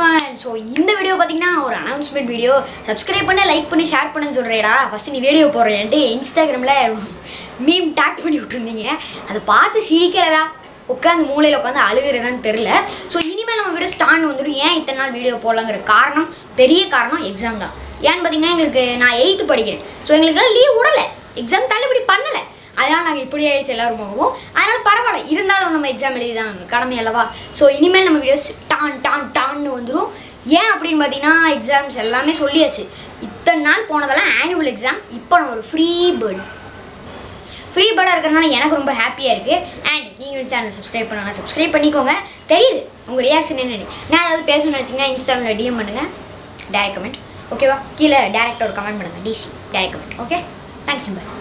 one so இந்த video பார்த்தீங்கன்னா ஒரு அனௌன்ஸ்மெண்ட் வீடியோ சப்ஸ்கிரைப் பண்ண லைக் பண்ணி ஷேர் பண்ணுன்னு சொல்கிறேடா ஃபஸ்ட்டு நீ வீடியோ போடுறேன்ட்டு இன்ஸ்டாகிராமில் மீம் டேக் பண்ணி விட்ருந்தீங்க அதை பார்த்து சிரிக்கிறதா உட்காந்து மூலையில் உட்காந்து அழுகிறதான்னு தெரில ஸோ இனிமேல் நம்ம வீடியோ ஸ்டாண்ட் வந்துடும் ஏன் இத்தனை நாள் வீடியோ போடலங்கிற காரணம் பெரிய காரணம் எக்ஸாம் தான் ஏன்னு பார்த்தீங்கன்னா எங்களுக்கு நான் எயித்து படிக்கிறேன் ஸோ எங்களுக்குலாம் லீவ் விடலை எக்ஸாம் தள்ளுபடி பண்ணலை அதனால் நாங்கள் இப்படி ஆயிடுச்சு எல்லாரும் போகவும் அதனால் பரவாயில்ல இருந்தாலும் நம்ம எக்ஸாம் எழுதி தான் கடமை அல்லவா ஸோ இனிமேல் நம்ம வீடியோஸ் டான் டான் டான்னு வந்துடும் ஏன் அப்படின்னு பார்த்தீங்கன்னா எக்ஸாம்ஸ் எல்லாமே சொல்லியாச்சு இத்தனை நாள் போனதெல்லாம் ஆனுவல் எக்ஸாம் இப்போ நான் ஒரு ஃப்ரீ பேர்ட் ஃப்ரீ பேர்டாக இருக்கிறனால எனக்கு ரொம்ப ஹாப்பியாக இருக்குது அண்ட் நீங்கள் சேனல் சப்ஸ்கிரைப் பண்ணலாம் சப்ஸ்கிரைப் பண்ணிக்கோங்க தெரியுது உங்கள் ரியாக்ஷன் என்னன்னு நான் ஏதாவது பேசணும்னு நினச்சிங்கன்னா இன்ஸ்டாவில் டிஎம் பண்ணுங்கள் டேரக்ட் கமெண்ட் ஓகேவா கீழே டேரக்டாக ஒரு கமெண்ட் பண்ணுங்கள் டிசி டேரக்ட் கமெண்ட் ஓகே தேங்க்ஸ் பாய்